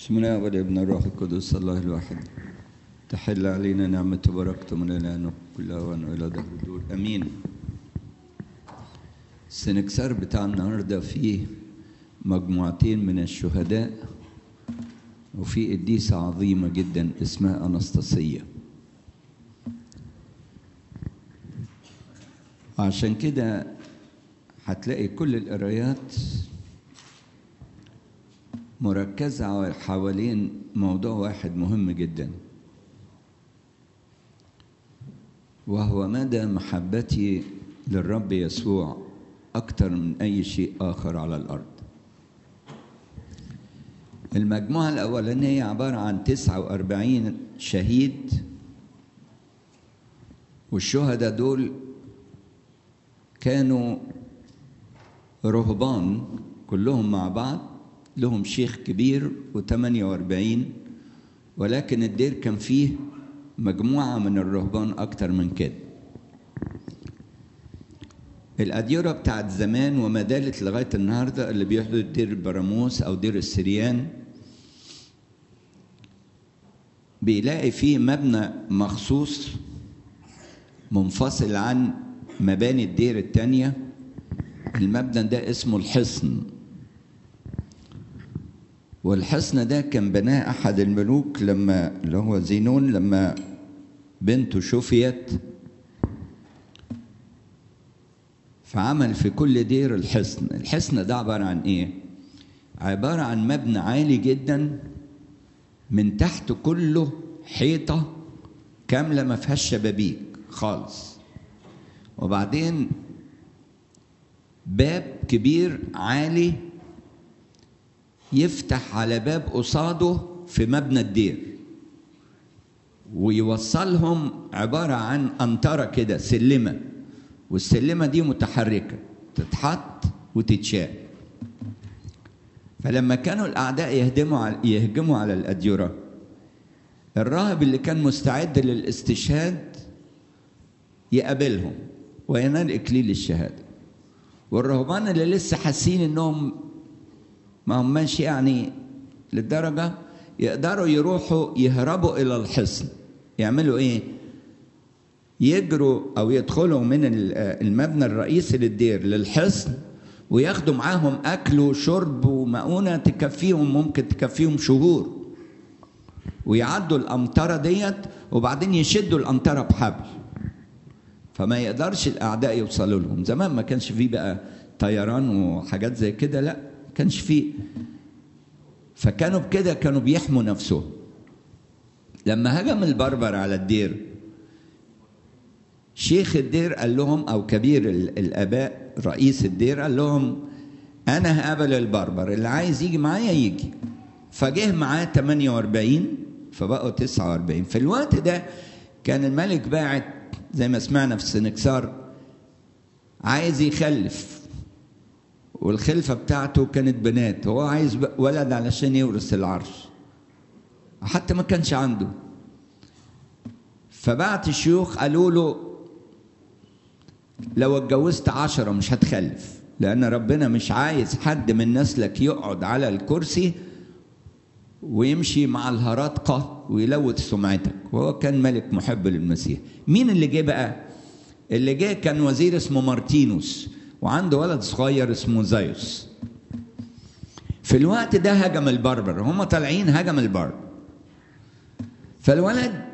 بسم الله والابن الروح القدس الله الواحد تحل علينا نعمة وبركته من الآن كلها وأن إلى دهر الدور أمين السنكسار بتاع النهاردة فيه مجموعتين من الشهداء وفي قديسة عظيمة جدا اسمها أنسطاسية عشان كده هتلاقي كل القرايات مركزة حوالين موضوع واحد مهم جدا وهو مدى محبتي للرب يسوع أكثر من أي شيء آخر على الأرض المجموعة الأولانية عبارة عن 49 شهيد والشهداء دول كانوا رهبان كلهم مع بعض لهم شيخ كبير و48 ولكن الدير كان فيه مجموعة من الرهبان أكتر من كده الأديرة بتاعت زمان وما زالت لغاية النهاردة اللي بيحدث دير البراموس أو دير السريان بيلاقي فيه مبنى مخصوص منفصل عن مباني الدير التانية المبنى ده اسمه الحصن والحصن ده كان بناه أحد الملوك لما اللي هو زينون لما بنته شفيت فعمل في كل دير الحصن الحصن ده عبارة عن إيه؟ عبارة عن مبنى عالي جدا من تحت كله حيطة كاملة ما فيهاش شبابيك خالص وبعدين باب كبير عالي يفتح على باب قصاده في مبنى الدير ويوصلهم عبارة عن أنطرة كده سلمة والسلمة دي متحركة تتحط وتتشال فلما كانوا الأعداء يهدموا على يهجموا على الأديرة الراهب اللي كان مستعد للاستشهاد يقابلهم وينال إكليل الشهادة والرهبان اللي لسه حاسين إنهم ما هماش يعني للدرجة يقدروا يروحوا يهربوا إلى الحصن يعملوا إيه؟ يجروا أو يدخلوا من المبنى الرئيسي للدير للحصن وياخدوا معاهم أكل وشرب ومؤونة تكفيهم ممكن تكفيهم شهور ويعدوا الأمطرة ديت وبعدين يشدوا الأمطرة بحبل فما يقدرش الأعداء يوصلوا لهم زمان ما كانش فيه بقى طيران وحاجات زي كده لأ كانش فيه فكانوا بكده كانوا بيحموا نفسهم لما هجم البربر على الدير شيخ الدير قال لهم او كبير الاباء رئيس الدير قال لهم انا هقابل البربر اللي عايز يجي معايا يجي فجه معاه 48 فبقوا 49 في الوقت ده كان الملك باعت زي ما سمعنا في السنكسار عايز يخلف والخلفة بتاعته كانت بنات هو عايز ولد علشان يورث العرش حتى ما كانش عنده فبعت الشيوخ قالوا له لو اتجوزت عشرة مش هتخلف لأن ربنا مش عايز حد من نسلك يقعد على الكرسي ويمشي مع الهرطقة ويلوث سمعتك وهو كان ملك محب للمسيح مين اللي جه بقى اللي جه كان وزير اسمه مارتينوس وعنده ولد صغير اسمه زيوس في الوقت ده هجم البربر هم طالعين هجم البربر فالولد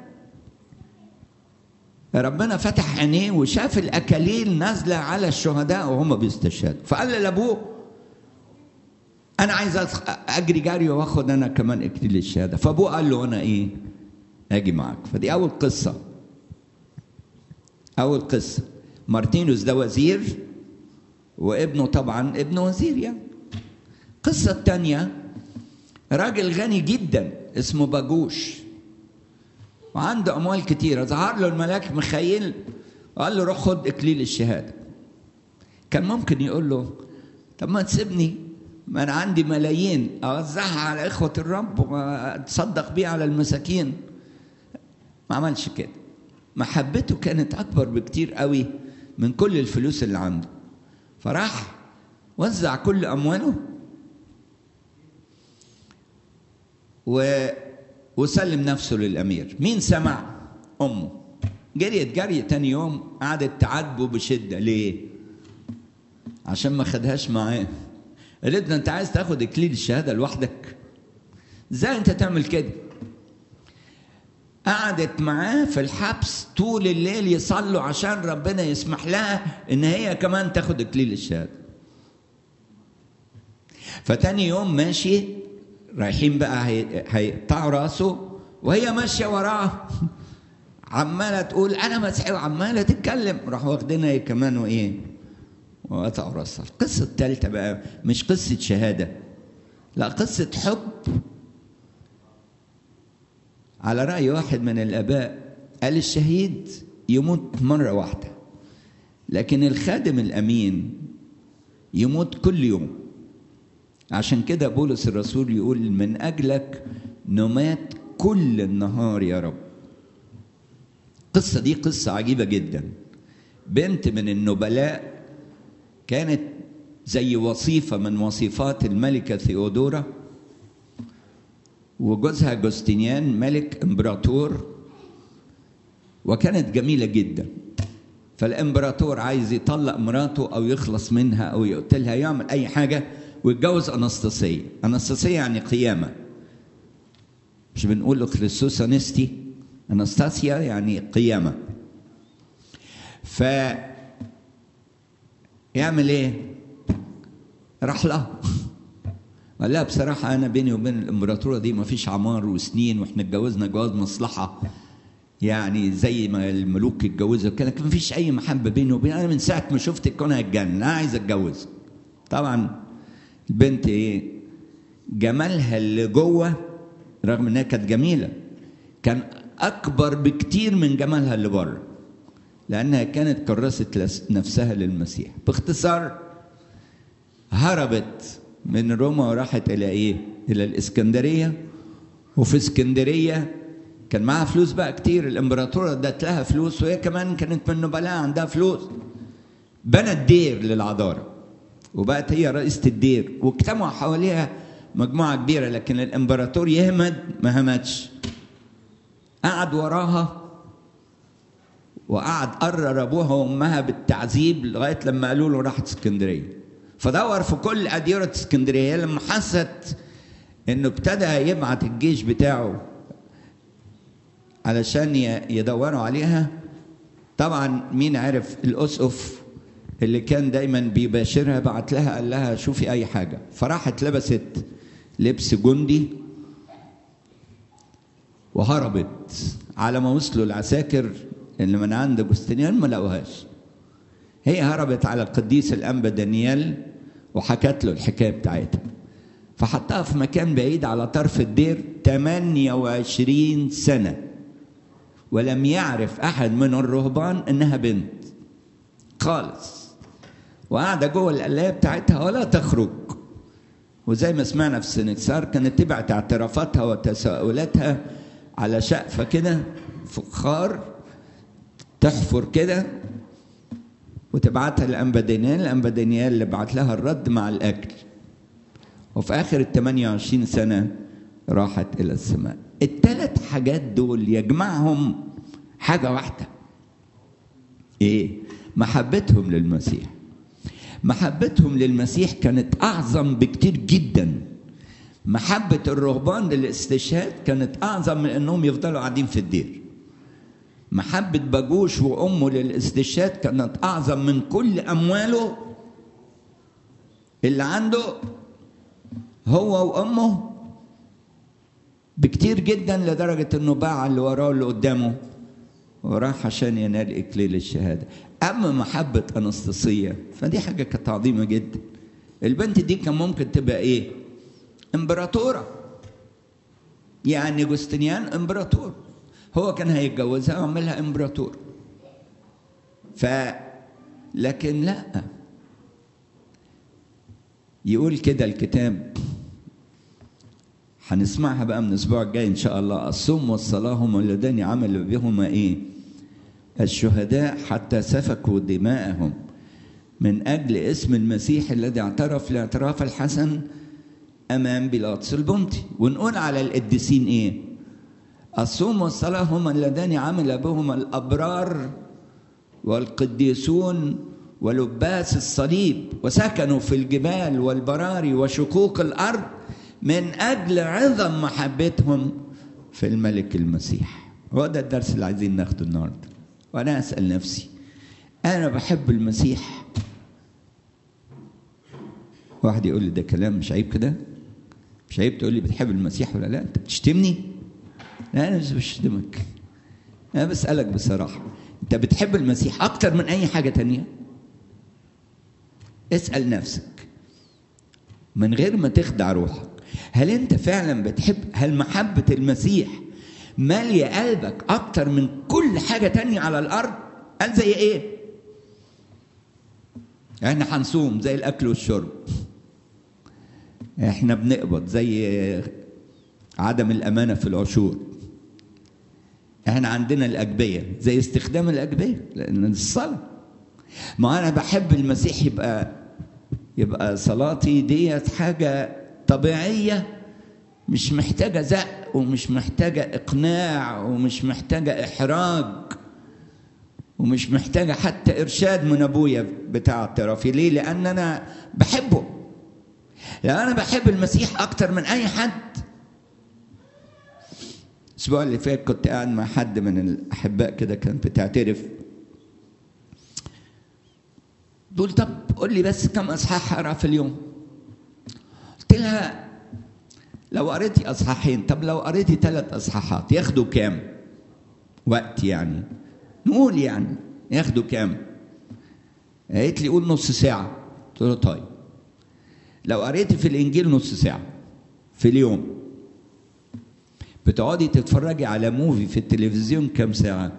ربنا فتح عينيه وشاف الاكاليل نازله على الشهداء وهم بيستشهدوا فقال لابوه انا عايز اجري جري واخد انا كمان اكليل الشهاده فابوه قال له انا ايه اجي معاك فدي اول قصه اول قصه مارتينوس ده وزير وابنه طبعا ابن وزير يعني القصة الثانية راجل غني جدا اسمه باجوش وعنده أموال كتيرة ظهر له الملاك مخيل وقال له روح خد إكليل الشهادة كان ممكن يقول له طب ما تسيبني ما أنا عندي ملايين أوزعها على إخوة الرب وأتصدق بيها على المساكين ما عملش كده محبته كانت أكبر بكتير قوي من كل الفلوس اللي عنده فراح وزع كل امواله و... وسلم نفسه للأمير مين سمع أمه جريت جري تاني يوم قعدت تعاتبه بشدة ليه عشان ما خدهاش معاه قالت له انت عايز تاخد اكليل الشهاده لوحدك ازاي انت تعمل كده قعدت معاه في الحبس طول الليل يصلوا عشان ربنا يسمح لها ان هي كمان تاخد اكليل الشهاده فتاني يوم ماشي رايحين بقى هيقطعوا راسه وهي ماشيه وراه عماله تقول انا مسيحي وعماله تتكلم راحوا واخدينها كمان وايه وقطعوا راسها القصه الثالثه بقى مش قصه شهاده لا قصه حب على راي واحد من الاباء قال الشهيد يموت مره واحده لكن الخادم الامين يموت كل يوم عشان كده بولس الرسول يقول من اجلك نمات كل النهار يا رب القصه دي قصه عجيبه جدا بنت من النبلاء كانت زي وصيفه من وصيفات الملكه ثيودورا وجوزها جوستينيان ملك امبراطور وكانت جميله جدا فالامبراطور عايز يطلق مراته او يخلص منها او يقتلها يعمل اي حاجه ويتجوز انستاسيه انستاسيه يعني قيامه مش بنقول له كريستوس انستي انستاسيا يعني قيامه ف يعمل ايه راح لها قال لها بصراحة أنا بيني وبين الإمبراطورة دي ما فيش عمار وسنين وإحنا اتجوزنا جواز مصلحة يعني زي ما الملوك اتجوزوا كده لكن ما فيش أي محبة بيني وبين أنا من ساعة ما شفتك كونها هتجنن أنا عايز أتجوز طبعا البنت إيه جمالها اللي جوه رغم إنها كانت جميلة كان أكبر بكتير من جمالها اللي بره لأنها كانت كرست نفسها للمسيح باختصار هربت من روما وراحت إلى إيه؟ إلى الإسكندرية وفي اسكندرية كان معاها فلوس بقى كتير الإمبراطورة ادت لها فلوس وهي كمان كانت من نبلاء عندها فلوس بنت دير للعذارى وبقت هي رئيسة الدير واجتمعوا حواليها مجموعة كبيرة لكن الإمبراطور يهمد ما همتش قعد وراها وقعد قرر ابوها وامها بالتعذيب لغايه لما قالوا له راحت اسكندريه فدور في كل اديره اسكندريه لما حست انه ابتدى يبعت الجيش بتاعه علشان يدوروا عليها طبعا مين عرف الاسقف اللي كان دايما بيباشرها بعت لها قال لها شوفي اي حاجه فراحت لبست لبس جندي وهربت على ما وصلوا العساكر اللي من عند جوستنيان ما لقوهاش هي هربت على القديس الانبا دانيال وحكت له الحكايه بتاعتها فحطها في مكان بعيد على طرف الدير 28 سنه ولم يعرف احد من الرهبان انها بنت خالص وقاعده جوه القلايه بتاعتها ولا تخرج وزي ما سمعنا في السنكسار كانت تبعت اعترافاتها وتساؤلاتها على شقفه كده فخار تحفر كده وتبعتها لأنبا دانيال الأنبا دانيال اللي بعت لها الرد مع الأكل وفي آخر ال 28 سنة راحت إلى السماء الثلاث حاجات دول يجمعهم حاجة واحدة إيه؟ محبتهم للمسيح محبتهم للمسيح كانت أعظم بكتير جدا محبة الرهبان للاستشهاد كانت أعظم من أنهم يفضلوا قاعدين في الدير محبة باجوش وأمه للاستشهاد كانت أعظم من كل أمواله اللي عنده هو وأمه بكتير جدا لدرجة إنه باع اللي وراه اللي قدامه وراح عشان ينال إكليل الشهادة أما محبة أنسطسية فدي حاجة كانت عظيمة جدا البنت دي كان ممكن تبقى إيه؟ إمبراطورة يعني جوستنيان إمبراطور هو كان هيتجوزها ويعملها امبراطور ف لكن لا يقول كده الكتاب هنسمعها بقى من الاسبوع الجاي ان شاء الله الصوم والصلاه هما اللذان عمل بهما ايه الشهداء حتى سفكوا دماءهم من اجل اسم المسيح الذي اعترف الاعتراف الحسن امام بيلاطس البنطي ونقول على القديسين ايه الصوم والصلاه هما اللذان عمل بهما الابرار والقديسون ولباس الصليب وسكنوا في الجبال والبراري وشقوق الارض من اجل عظم محبتهم في الملك المسيح هو ده الدرس اللي عايزين ناخده النهارده وانا اسال نفسي انا بحب المسيح واحد يقول لي ده كلام مش عيب كده مش عيب تقول لي بتحب المسيح ولا لا انت بتشتمني لا انا مش بشتمك انا بسالك بصراحه انت بتحب المسيح اكتر من اي حاجه تانية اسال نفسك من غير ما تخدع روحك هل انت فعلا بتحب هل محبه المسيح ماليه قلبك اكتر من كل حاجه تانية على الارض قال زي ايه احنا هنصوم زي الاكل والشرب احنا بنقبض زي عدم الامانه في العشور احنا عندنا الاجبيه زي استخدام الاجبيه لان الصلاه ما انا بحب المسيح يبقى يبقى صلاتي ديت حاجه طبيعيه مش محتاجه زق ومش محتاجه اقناع ومش محتاجه احراج ومش محتاجه حتى ارشاد من ابويا بتاع اعترافي ليه لان انا بحبه لان انا بحب المسيح اكتر من اي حد الاسبوع اللي فات كنت قاعد مع حد من الاحباء كده كانت بتعترف تقول طب قول لي بس كم اصحاح اقرا في اليوم قلت لها لو قريتي اصحاحين طب لو قريتي ثلاث اصحاحات ياخدوا كام وقت يعني نقول يعني ياخدوا كام قالت لي قول نص ساعه قلت له طيب لو قريتي في الانجيل نص ساعه في اليوم بتقعدي تتفرجي على موفي في التلفزيون كام ساعه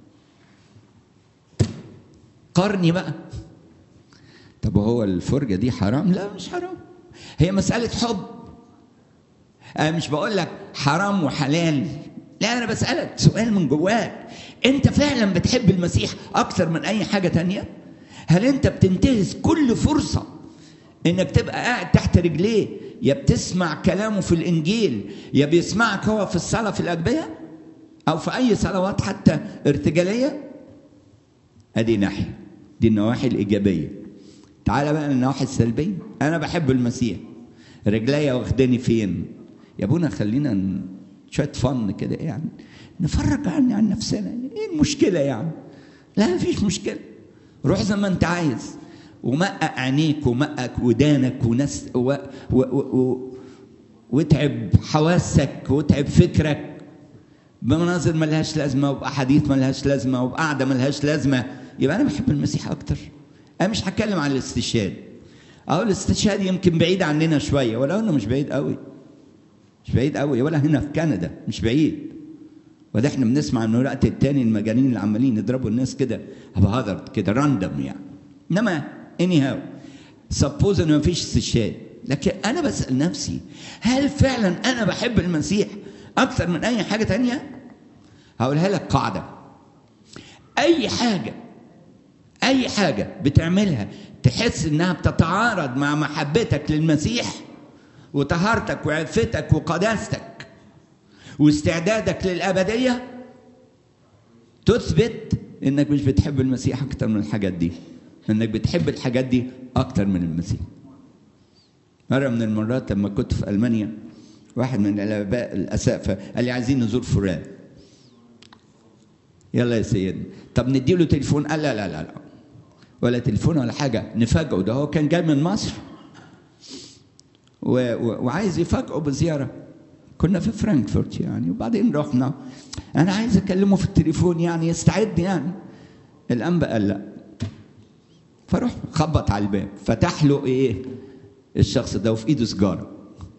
قرني بقى طب هو الفرجه دي حرام لا مش حرام هي مساله حب انا مش بقول لك حرام وحلال لا انا بسالك سؤال من جواك انت فعلا بتحب المسيح اكتر من اي حاجه تانية هل انت بتنتهز كل فرصه انك تبقى قاعد تحت رجليه يا بتسمع كلامه في الانجيل يا بيسمعك هو في الصلاه في الاجبيه او في اي صلوات حتى ارتجاليه ادي ناحيه دي النواحي الايجابيه تعال بقى للنواحي السلبيه انا بحب المسيح رجليا واخداني فين يا ابونا خلينا شويه فن كده يعني نفرج عني عن نفسنا ايه المشكله يعني لا مفيش مشكله روح زي ما انت عايز ومقق عينيك ومقق ودانك ونس و و و و واتعب حواسك واتعب فكرك بمناظر ملهاش لازمه وباحاديث ملهاش لازمه وبقعده ملهاش لازمه يبقى انا بحب المسيح اكتر انا مش هتكلم عن الاستشهاد اه الاستشهاد يمكن بعيد عننا شويه ولو انه مش بعيد قوي مش بعيد قوي ولا هنا في كندا مش بعيد وده احنا بنسمع انه الوقت التاني المجانين اللي عمالين يضربوا الناس كده بهذر كده راندم يعني انما اني هاو سبوز انه مفيش استشهاد لكن انا بسال نفسي هل فعلا انا بحب المسيح اكثر من اي حاجه تانية هقولها لك قاعده اي حاجه اي حاجه بتعملها تحس انها بتتعارض مع محبتك للمسيح وطهارتك وعفتك وقداستك واستعدادك للابديه تثبت انك مش بتحب المسيح اكتر من الحاجات دي انك بتحب الحاجات دي اكتر من المسيح مره من المرات لما كنت في المانيا واحد من الاباء الاسقفه قال لي عايزين نزور فلان يلا يا سيدنا طب نديله تليفون قال لا لا لا لا ولا تليفون ولا حاجه نفاجئه ده هو كان جاي من مصر و... و... وعايز يفاجئه بزياره كنا في فرانكفورت يعني وبعدين رحنا انا عايز اكلمه في التليفون يعني يستعد يعني الانبا قال لا فروح خبط على الباب فتح له ايه الشخص ده وفي ايده سجاره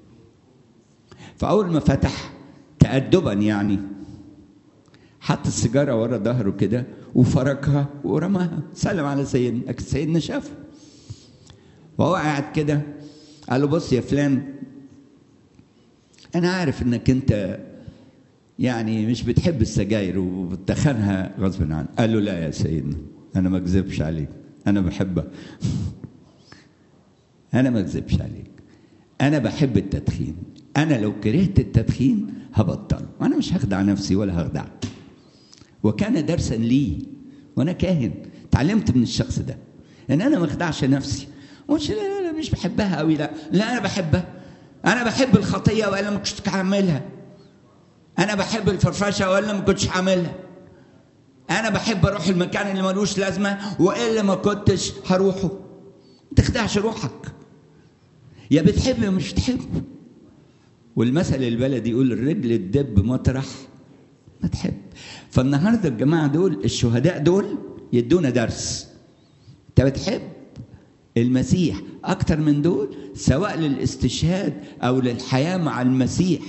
فاول ما فتح تادبا يعني حط السيجاره ورا ظهره كده وفركها ورماها سلم على سيدنا لكن سيدنا شافه وهو قاعد كده قال له بص يا فلان انا عارف انك انت يعني مش بتحب السجاير وبتخنها غصب عنك قال له لا يا سيدنا انا ما اكذبش عليك انا بحبها انا ما اكذبش عليك انا بحب التدخين انا لو كرهت التدخين هبطله وانا مش هخدع نفسي ولا هخدعك وكان درسا لي وانا كاهن تعلمت من الشخص ده ان انا ما اخدعش نفسي مش لا, لا, لا مش بحبها قوي لا لا انا بحبها انا بحب الخطيه والا ما كنتش هعملها انا بحب الفرفشه والا ما كنتش هعملها انا بحب اروح المكان اللي ملوش لازمه والا ما كنتش هروحه ما تخدعش روحك يا بتحب يا مش بتحب والمثل البلدي يقول الرجل تدب مطرح ما تحب فالنهارده الجماعه دول الشهداء دول يدونا درس انت بتحب المسيح اكتر من دول سواء للاستشهاد او للحياه مع المسيح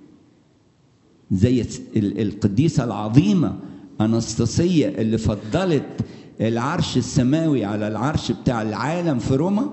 زي القديسه العظيمه انسطسيه اللي فضلت العرش السماوي على العرش بتاع العالم في روما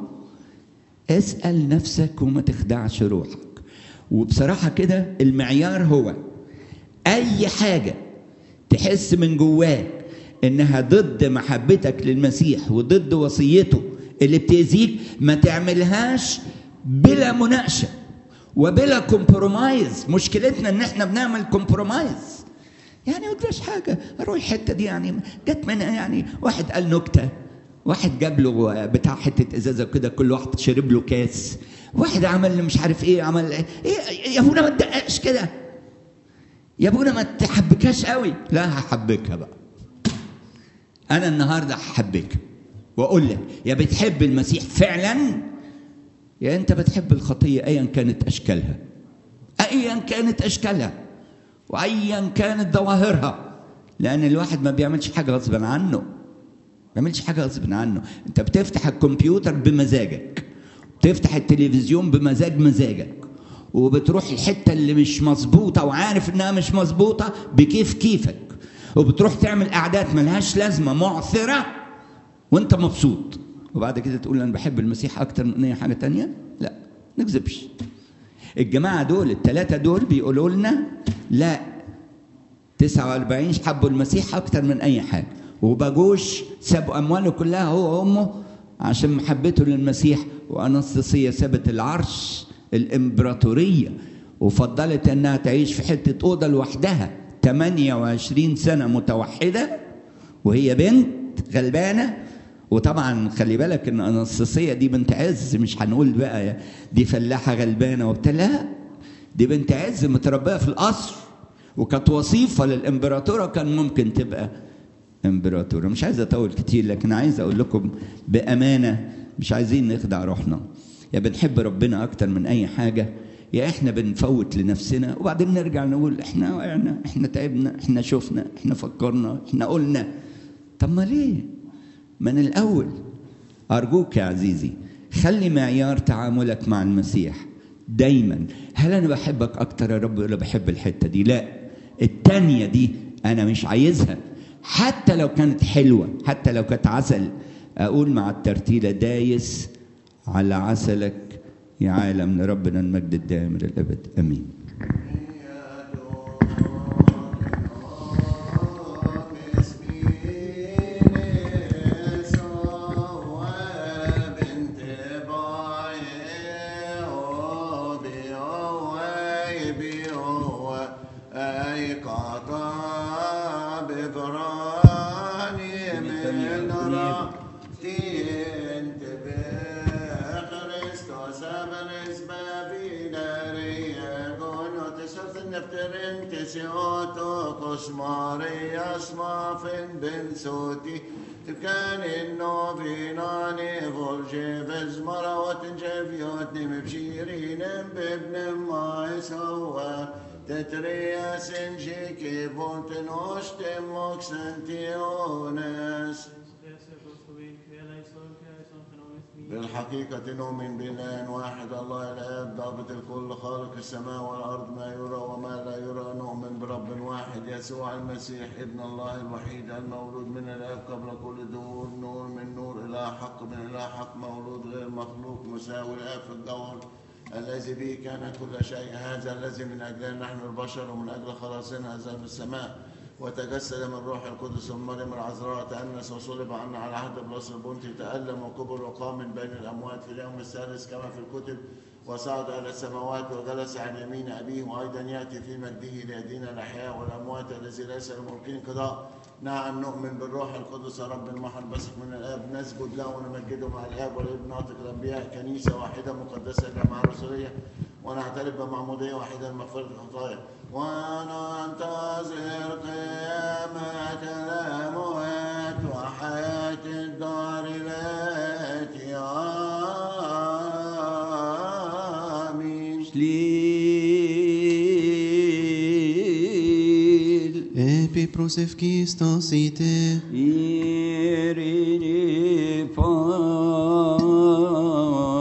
اسال نفسك وما تخدعش روحك وبصراحه كده المعيار هو اي حاجه تحس من جواك انها ضد محبتك للمسيح وضد وصيته اللي بتأذيك ما تعملهاش بلا مناقشه وبلا كومبرومايز مشكلتنا ان احنا بنعمل كومبرومايز يعني ما تجراش حاجه اروح الحته دي يعني جت منها يعني واحد قال نكته واحد جاب له بتاع حته ازازه كده كل واحد شرب له كاس واحد عمل مش عارف ايه عمل ايه, إيه يا ابونا ما تدققش كده يا ابونا ما تحبكاش قوي لا هحبكها بقى انا النهارده هحبكها واقول لك يا بتحب المسيح فعلا يا انت بتحب الخطيه ايا كانت اشكالها ايا كانت اشكالها وايا كانت ظواهرها لان الواحد ما بيعملش حاجه غصبا عنه ما بيعملش حاجه غصبا عنه انت بتفتح الكمبيوتر بمزاجك بتفتح التلفزيون بمزاج مزاجك وبتروح الحته اللي مش مظبوطه وعارف انها مش مظبوطه بكيف كيفك وبتروح تعمل قعدات ملهاش لازمه معثره وانت مبسوط وبعد كده تقول انا بحب المسيح اكتر من اي حاجه تانية لا نكذبش الجماعه دول الثلاثه دول بيقولوا لنا لا 49 حبوا المسيح اكتر من اي حاجه وباجوش سابوا امواله كلها هو وامه عشان محبته للمسيح وانسطسيه سابت العرش الامبراطوريه وفضلت انها تعيش في حته اوضه لوحدها 28 سنه متوحده وهي بنت غلبانه وطبعا خلي بالك ان انسطسيه دي بنت عز مش هنقول بقى دي فلاحه غلبانه وبتاع لا دي بنت عز متربيه في القصر وكانت وصيفه للامبراطوره كان ممكن تبقى امبراطوره مش عايز اطول كتير لكن عايز اقول لكم بامانه مش عايزين نخدع روحنا يا بنحب ربنا اكتر من اي حاجه يا احنا بنفوت لنفسنا وبعدين نرجع نقول احنا وقعنا احنا تعبنا احنا شفنا احنا فكرنا احنا قلنا طب ما ليه من الاول ارجوك يا عزيزي خلي معيار تعاملك مع المسيح دايما هل انا بحبك اكتر يا رب ولا بحب الحته دي لا التانية دي انا مش عايزها حتى لو كانت حلوه حتى لو كانت عسل اقول مع الترتيله دايس على عسلك يا عالم لربنا المجد الدائم الى الابد امين Marias mafen ben soti تكان النوفيناني فولجي بزمرة وتنجفيوت مبشيرين بابن ما يسوى تتريا سنجيكي بوتن وشتم موكسنتيونس بالحقيقة نؤمن بإله واحد الله الآب ضابط الكل خالق السماء والأرض ما يرى وما لا يرى نؤمن برب واحد يسوع المسيح ابن الله الوحيد المولود من الآب قبل كل دور نور من نور إلى حق من إلى حق مولود غير مخلوق مساوي الآب في الجوهر الذي به كان كل شيء هذا الذي من أجلنا نحن البشر ومن أجل خلاصنا هذا في السماء وتجسد من روح القدس من مريم العذراء تأنس وصلب عنا على عهد بلاس البنطي تألم وكبر وقام من بين الأموات في اليوم الثالث كما في الكتب وصعد إلى السماوات وجلس عن يمين أبيه وأيضا يأتي في مجده ليدين الأحياء والأموات الذي ليس لممكن قضاء نعم نؤمن بالروح القدس رب المحبسك من الآب نسجد له ونمجده مع الآب والابن ناطق الأنبياء كنيسة واحدة مقدسة جامعة رسولية ونعترف بمعمودية واحدة لمغفرة الخطايا وننتظر قيامة الأموات وحياة الدار التي آمين Slil Epi prosevkistos ite, Iridi Pan